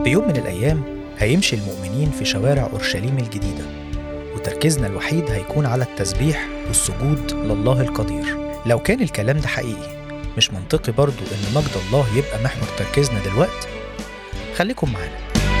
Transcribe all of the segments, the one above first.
في يوم من الأيام هيمشي المؤمنين في شوارع أورشليم الجديدة وتركيزنا الوحيد هيكون على التسبيح والسجود لله القدير لو كان الكلام ده حقيقي مش منطقي برضو إن مجد الله يبقى محور تركيزنا دلوقتي خليكم معانا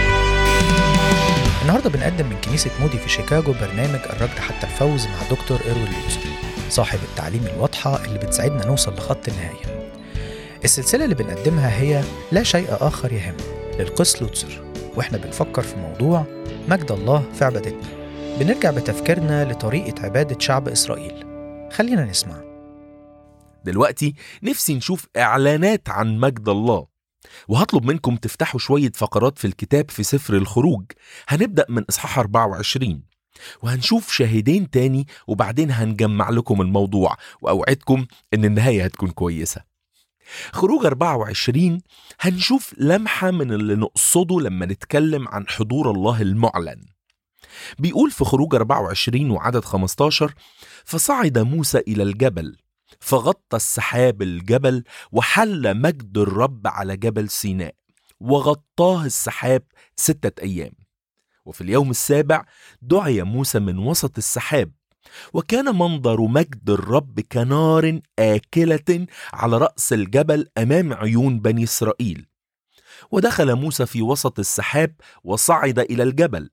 النهارده بنقدم من كنيسة مودي في شيكاغو برنامج الركض حتى الفوز مع دكتور إيروين لوتسر صاحب التعليم الواضحة اللي بتساعدنا نوصل لخط النهاية السلسلة اللي بنقدمها هي لا شيء آخر يهم للقس لوتسر واحنا بنفكر في موضوع مجد الله في عبادتنا بنرجع بتفكيرنا لطريقة عبادة شعب إسرائيل خلينا نسمع دلوقتي نفسي نشوف إعلانات عن مجد الله وهطلب منكم تفتحوا شوية فقرات في الكتاب في سفر الخروج هنبدأ من إصحاح 24 وهنشوف شاهدين تاني وبعدين هنجمع لكم الموضوع وأوعدكم إن النهاية هتكون كويسة خروج 24 هنشوف لمحة من اللي نقصده لما نتكلم عن حضور الله المعلن بيقول في خروج 24 وعدد 15 فصعد موسى إلى الجبل فغطى السحاب الجبل وحل مجد الرب على جبل سيناء وغطاه السحاب ستة أيام وفي اليوم السابع دعي موسى من وسط السحاب وكان منظر مجد الرب كنار آكلة على رأس الجبل أمام عيون بني إسرائيل ودخل موسى في وسط السحاب وصعد إلى الجبل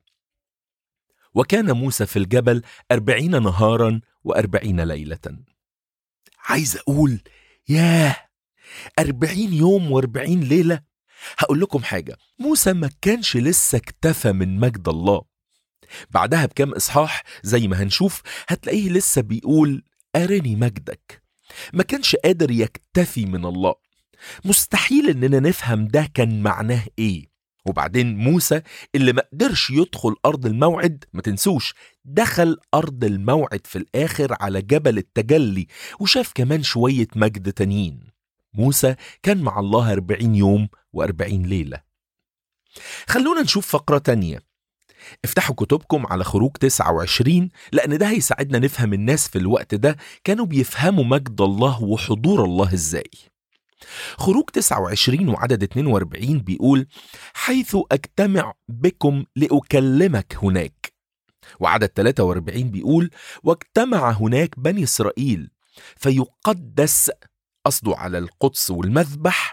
وكان موسى في الجبل أربعين نهارا وأربعين ليلة عايز أقول ياه أربعين يوم وأربعين ليلة هقول لكم حاجة موسى ما كانش لسه اكتفى من مجد الله بعدها بكام إصحاح زي ما هنشوف هتلاقيه لسه بيقول أرني مجدك ما كانش قادر يكتفي من الله مستحيل إننا نفهم ده كان معناه إيه وبعدين موسى اللي ما قدرش يدخل أرض الموعد ما تنسوش دخل أرض الموعد في الآخر على جبل التجلي وشاف كمان شوية مجد تانيين موسى كان مع الله أربعين يوم وأربعين ليلة خلونا نشوف فقرة تانية افتحوا كتبكم على خروج 29 لأن ده هيساعدنا نفهم الناس في الوقت ده كانوا بيفهموا مجد الله وحضور الله ازاي خروج 29 وعدد 42 بيقول حيث أجتمع بكم لأكلمك هناك وعدد 43 بيقول واجتمع هناك بني إسرائيل فيقدس قصده على القدس والمذبح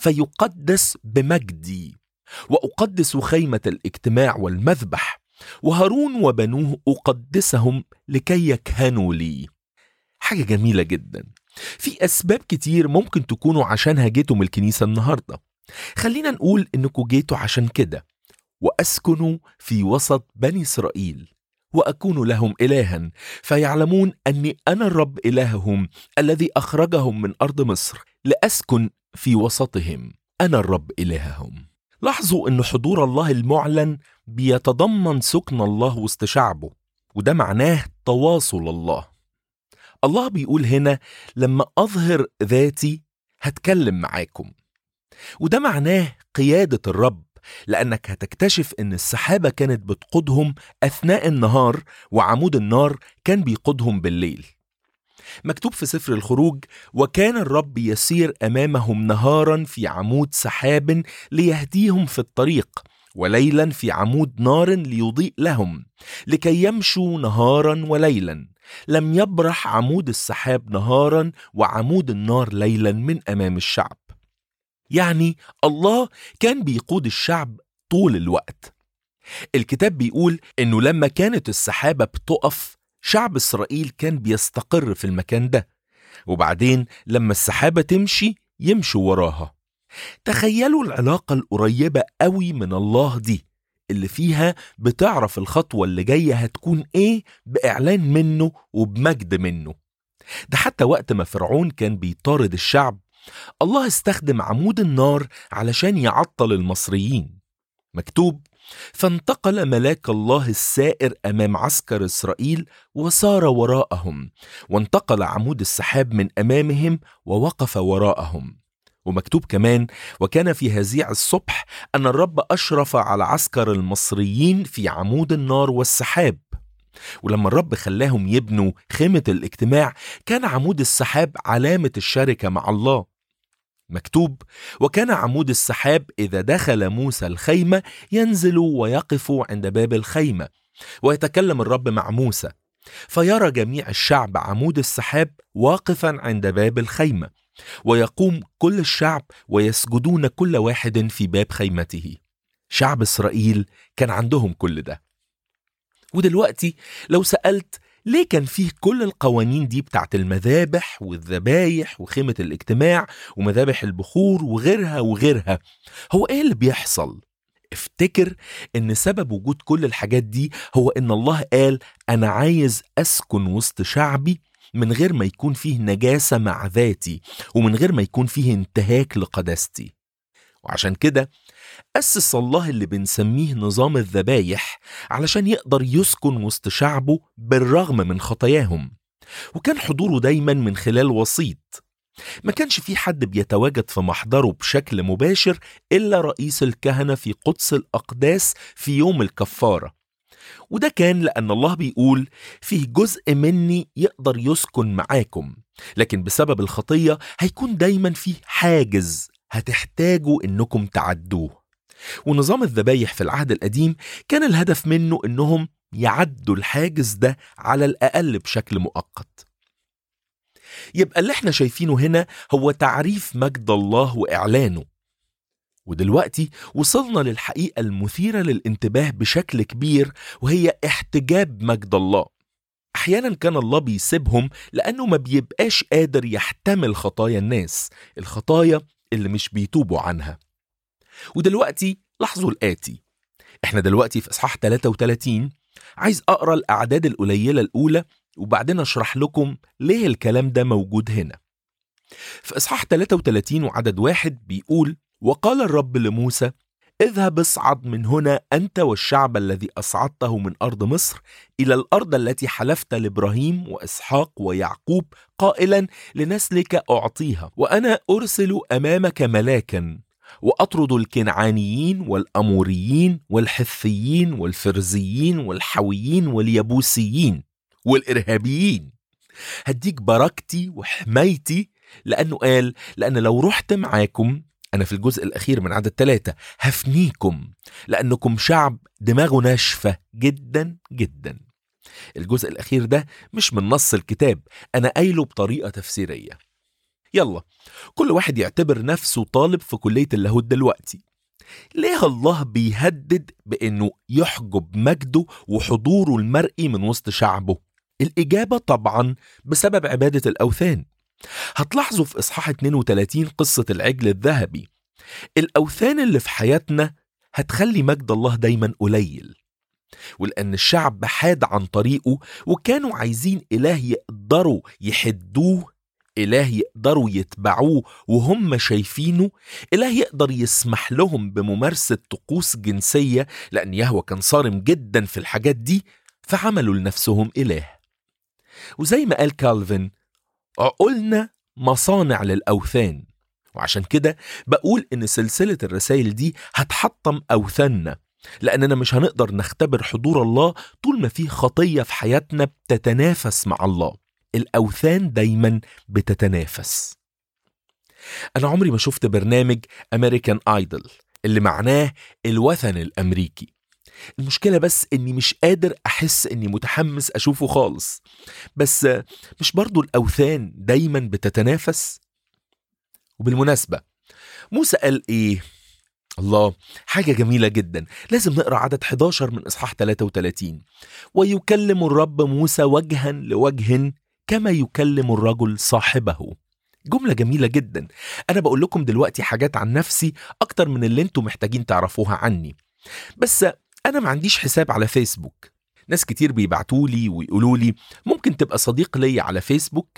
فيقدس بمجدي وأقدس خيمة الاجتماع والمذبح وهارون وبنوه أقدسهم لكي يكهنوا لي حاجة جميلة جدا في أسباب كتير ممكن تكونوا عشانها جيتوا من الكنيسة النهاردة خلينا نقول إنكم جيتوا عشان كده وأسكنوا في وسط بني إسرائيل وأكون لهم إلها فيعلمون أني أنا الرب إلههم الذي أخرجهم من أرض مصر لأسكن في وسطهم أنا الرب إلههم لاحظوا أن حضور الله المعلن بيتضمن سكن الله وسط شعبه وده معناه تواصل الله الله بيقول هنا لما أظهر ذاتي هتكلم معاكم وده معناه قيادة الرب لأنك هتكتشف أن السحابة كانت بتقودهم أثناء النهار وعمود النار كان بيقودهم بالليل مكتوب في سفر الخروج وكان الرب يسير امامهم نهارا في عمود سحاب ليهديهم في الطريق وليلا في عمود نار ليضيء لهم لكي يمشوا نهارا وليلا لم يبرح عمود السحاب نهارا وعمود النار ليلا من امام الشعب يعني الله كان بيقود الشعب طول الوقت الكتاب بيقول انه لما كانت السحابه بتقف شعب إسرائيل كان بيستقر في المكان ده وبعدين لما السحابة تمشي يمشوا وراها تخيلوا العلاقة القريبة قوي من الله دي اللي فيها بتعرف الخطوة اللي جاية هتكون ايه بإعلان منه وبمجد منه ده حتى وقت ما فرعون كان بيطارد الشعب الله استخدم عمود النار علشان يعطل المصريين مكتوب فانتقل ملاك الله السائر امام عسكر اسرائيل وسار وراءهم وانتقل عمود السحاب من امامهم ووقف وراءهم ومكتوب كمان وكان في هزيع الصبح ان الرب اشرف على عسكر المصريين في عمود النار والسحاب ولما الرب خلاهم يبنوا خيمه الاجتماع كان عمود السحاب علامه الشركه مع الله مكتوب وكان عمود السحاب إذا دخل موسى الخيمة ينزل ويقف عند باب الخيمة ويتكلم الرب مع موسى فيرى جميع الشعب عمود السحاب واقفا عند باب الخيمة ويقوم كل الشعب ويسجدون كل واحد في باب خيمته شعب إسرائيل كان عندهم كل ده ودلوقتي لو سألت ليه كان فيه كل القوانين دي بتاعت المذابح والذبايح وخيمة الاجتماع ومذابح البخور وغيرها وغيرها هو ايه اللي بيحصل؟ افتكر ان سبب وجود كل الحاجات دي هو ان الله قال انا عايز اسكن وسط شعبي من غير ما يكون فيه نجاسة مع ذاتي ومن غير ما يكون فيه انتهاك لقداستي وعشان كده أسس الله اللي بنسميه نظام الذبايح علشان يقدر يسكن وسط شعبه بالرغم من خطاياهم وكان حضوره دايما من خلال وسيط ما كانش في حد بيتواجد في محضره بشكل مباشر إلا رئيس الكهنة في قدس الأقداس في يوم الكفارة وده كان لأن الله بيقول فيه جزء مني يقدر يسكن معاكم لكن بسبب الخطية هيكون دايما فيه حاجز هتحتاجوا إنكم تعدوه ونظام الذبايح في العهد القديم كان الهدف منه إنهم يعدوا الحاجز ده على الأقل بشكل مؤقت يبقى اللي احنا شايفينه هنا هو تعريف مجد الله وإعلانه ودلوقتي وصلنا للحقيقة المثيرة للانتباه بشكل كبير وهي احتجاب مجد الله أحيانا كان الله بيسيبهم لأنه ما بيبقاش قادر يحتمل خطايا الناس الخطايا اللي مش بيتوبوا عنها ودلوقتي لاحظوا الآتي احنا دلوقتي في إصحاح 33 عايز أقرأ الأعداد القليلة الأولى وبعدين أشرح لكم ليه الكلام ده موجود هنا في إصحاح 33 وعدد واحد بيقول وقال الرب لموسى اذهب اصعد من هنا أنت والشعب الذي أصعدته من أرض مصر إلى الأرض التي حلفت لإبراهيم وإسحاق ويعقوب قائلا لنسلك أعطيها وأنا أرسل أمامك ملاكا وأطرد الكنعانيين والأموريين والحثيين والفرزيين والحويين واليبوسيين والإرهابيين هديك بركتي وحمايتي لأنه قال لأن لو رحت معاكم أنا في الجزء الأخير من عدد ثلاثة هفنيكم لأنكم شعب دماغه ناشفة جدا جدا الجزء الأخير ده مش من نص الكتاب أنا قايله بطريقة تفسيرية يلا كل واحد يعتبر نفسه طالب في كلية اللاهوت دلوقتي ليه الله بيهدد بأنه يحجب مجده وحضوره المرئي من وسط شعبه؟ الإجابة طبعا بسبب عبادة الأوثان هتلاحظوا في إصحاح 32 قصة العجل الذهبي الأوثان اللي في حياتنا هتخلي مجد الله دايما قليل ولأن الشعب حاد عن طريقه وكانوا عايزين إله يقدروا يحدوه إله يقدروا يتبعوه وهم شايفينه إله يقدر يسمح لهم بممارسة طقوس جنسية لأن يهوى كان صارم جدا في الحاجات دي فعملوا لنفسهم إله وزي ما قال كالفن عقولنا مصانع للأوثان وعشان كده بقول إن سلسلة الرسائل دي هتحطم أوثاننا لأننا مش هنقدر نختبر حضور الله طول ما في خطية في حياتنا بتتنافس مع الله الأوثان دايما بتتنافس أنا عمري ما شفت برنامج أمريكان آيدل اللي معناه الوثن الأمريكي المشكلة بس إني مش قادر أحس إني متحمس أشوفه خالص بس مش برضو الأوثان دايما بتتنافس وبالمناسبة موسى قال إيه الله حاجة جميلة جدا لازم نقرأ عدد 11 من إصحاح 33 ويكلم الرب موسى وجها لوجه كما يكلم الرجل صاحبه جملة جميلة جدا أنا بقول لكم دلوقتي حاجات عن نفسي أكتر من اللي انتم محتاجين تعرفوها عني بس أنا ما عنديش حساب على فيسبوك ناس كتير بيبعتولي ويقولوا لي ممكن تبقى صديق ليا على فيسبوك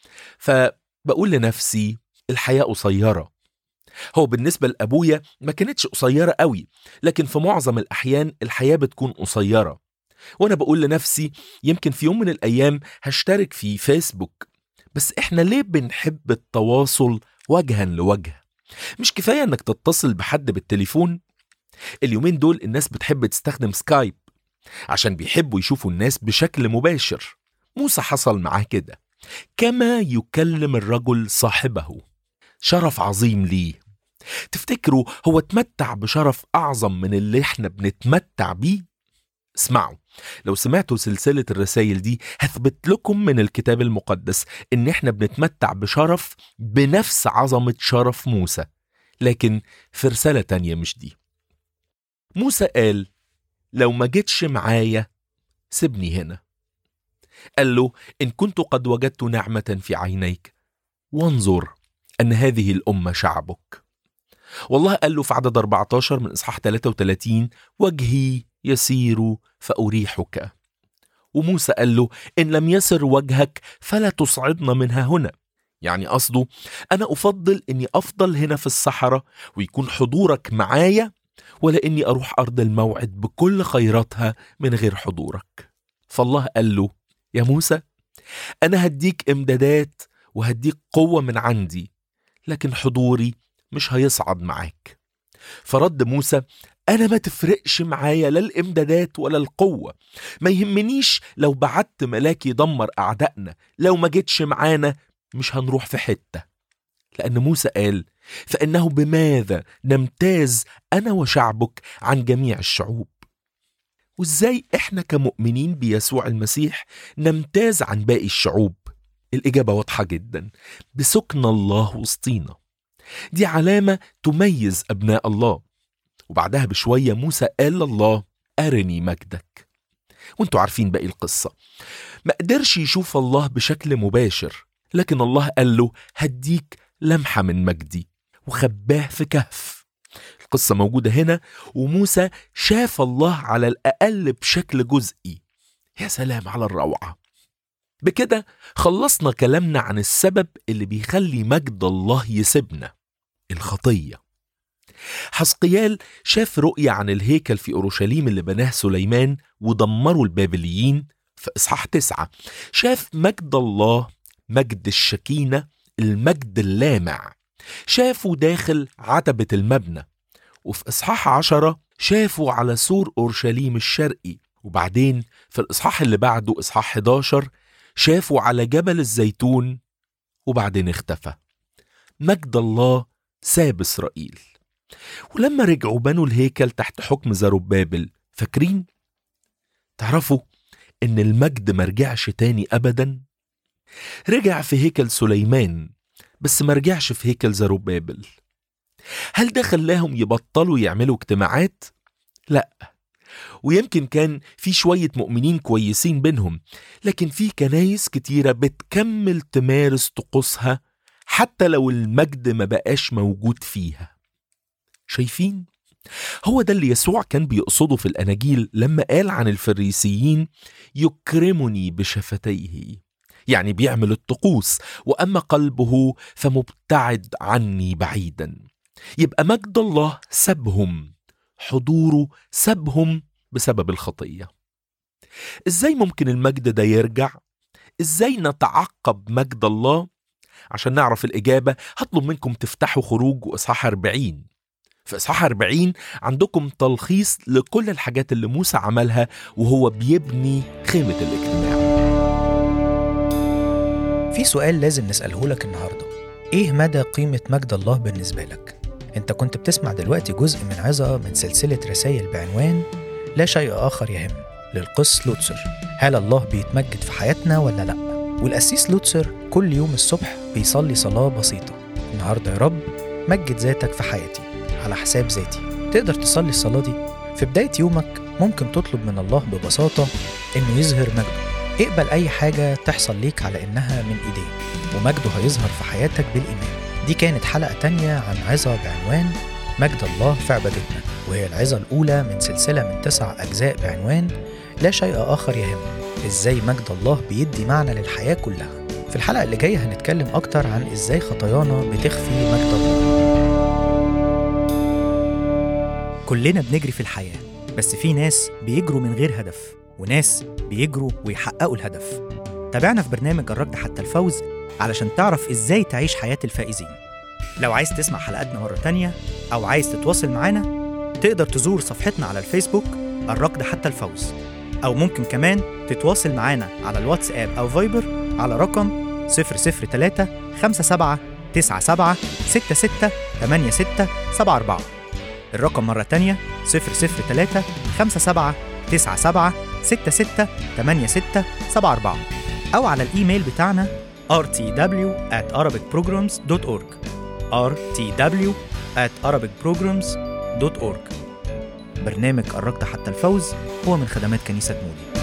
فبقول لنفسي الحياة قصيرة هو بالنسبة لأبويا ما كانتش قصيرة قوي لكن في معظم الأحيان الحياة بتكون قصيرة وأنا بقول لنفسي يمكن في يوم من الأيام هشترك في فيسبوك بس إحنا ليه بنحب التواصل وجها لوجه مش كفاية إنك تتصل بحد بالتليفون اليومين دول الناس بتحب تستخدم سكايب عشان بيحبوا يشوفوا الناس بشكل مباشر موسى حصل معاه كده كما يكلم الرجل صاحبه شرف عظيم ليه تفتكروا هو اتمتع بشرف أعظم من اللي احنا بنتمتع بيه؟ اسمعوا لو سمعتوا سلسلة الرسائل دي هثبت لكم من الكتاب المقدس إن احنا بنتمتع بشرف بنفس عظمة شرف موسى لكن في رسالة تانية مش دي موسى قال لو ما جيتش معايا سيبني هنا قال له إن كنت قد وجدت نعمة في عينيك وانظر أن هذه الأمة شعبك والله قال له في عدد 14 من إصحاح 33 وجهي يسير فأريحك وموسى قال له إن لم يسر وجهك فلا تصعدنا منها هنا يعني قصده أنا أفضل إني أفضل هنا في الصحراء ويكون حضورك معايا ولا إني أروح أرض الموعد بكل خيراتها من غير حضورك فالله قال له يا موسى أنا هديك إمدادات وهديك قوة من عندي لكن حضوري مش هيصعد معاك فرد موسى أنا ما تفرقش معايا لا الإمدادات ولا القوة ما يهمنيش لو بعت ملاك يدمر أعدائنا لو ما جيتش معانا مش هنروح في حتة لأن موسى قال فإنه بماذا نمتاز أنا وشعبك عن جميع الشعوب وإزاي إحنا كمؤمنين بيسوع المسيح نمتاز عن باقي الشعوب الإجابة واضحة جدا بسكن الله وسطينا دي علامة تميز أبناء الله وبعدها بشوية موسى قال لله أرني مجدك وانتوا عارفين باقي القصة ما قدرش يشوف الله بشكل مباشر لكن الله قال له هديك لمحة من مجدي وخباه في كهف القصة موجودة هنا وموسى شاف الله على الأقل بشكل جزئي يا سلام على الروعة بكده خلصنا كلامنا عن السبب اللي بيخلي مجد الله يسيبنا الخطية حسقيال شاف رؤية عن الهيكل في أورشليم اللي بناه سليمان ودمروا البابليين في إصحاح تسعة شاف مجد الله مجد الشكينة المجد اللامع شافوا داخل عتبة المبنى وفي إصحاح عشرة شافوا على سور أورشليم الشرقي وبعدين في الإصحاح اللي بعده إصحاح 11 شافوا على جبل الزيتون وبعدين اختفى مجد الله ساب إسرائيل ولما رجعوا بنوا الهيكل تحت حكم زروبابل فاكرين؟ تعرفوا إن المجد مرجعش تاني أبدا؟ رجع في هيكل سليمان بس مرجعش في هيكل زروبابل هل ده خلاهم يبطلوا يعملوا اجتماعات؟ لا ويمكن كان في شوية مؤمنين كويسين بينهم لكن في كنايس كتيرة بتكمل تمارس طقوسها حتى لو المجد ما بقاش موجود فيها شايفين؟ هو ده اللي يسوع كان بيقصده في الأناجيل لما قال عن الفريسيين يكرمني بشفتيه يعني بيعمل الطقوس وأما قلبه فمبتعد عني بعيدا يبقى مجد الله سابهم حضوره سابهم بسبب الخطية ازاي ممكن المجد ده يرجع؟ ازاي نتعقب مجد الله؟ عشان نعرف الإجابة هطلب منكم تفتحوا خروج وإصحاح 40 في إصحاح 40 عندكم تلخيص لكل الحاجات اللي موسى عملها وهو بيبني خيمة الاجتماع في سؤال لازم نسأله لك النهاردة إيه مدى قيمة مجد الله بالنسبة لك؟ أنت كنت بتسمع دلوقتي جزء من عظة من سلسلة رسائل بعنوان لا شيء آخر يهم للقس لوتسر هل الله بيتمجد في حياتنا ولا لأ؟ والقسيس لوتسر كل يوم الصبح بيصلي صلاة بسيطة النهاردة يا رب مجد ذاتك في حياتي على حساب ذاتي تقدر تصلي الصلاة دي في بداية يومك ممكن تطلب من الله ببساطة إنه يظهر مجده اقبل أي حاجة تحصل ليك على إنها من إيديه ومجده هيظهر في حياتك بالإيمان دي كانت حلقة تانية عن عظة بعنوان مجد الله في عبادتنا وهي العظة الأولى من سلسلة من تسع أجزاء بعنوان لا شيء آخر يهم إزاي مجد الله بيدي معنى للحياة كلها في الحلقة اللي جاية هنتكلم أكتر عن إزاي خطايانا بتخفي مجد الله كلنا بنجري في الحياة بس في ناس بيجروا من غير هدف وناس بيجروا ويحققوا الهدف تابعنا في برنامج الركض حتى الفوز علشان تعرف ازاي تعيش حياة الفائزين لو عايز تسمع حلقاتنا مرة تانية أو عايز تتواصل معانا تقدر تزور صفحتنا على الفيسبوك الركض حتى الفوز أو ممكن كمان تتواصل معانا على الواتساب أو فايبر على رقم 003 57 97 66 86 74 الرقم مرة تانية 003 57 97 66 86 74 أو على الإيميل بتاعنا rtw at arabicprograms.org rtw at arabicprograms.org برنامج قربت حتى الفوز هو من خدمات كنيسة مودي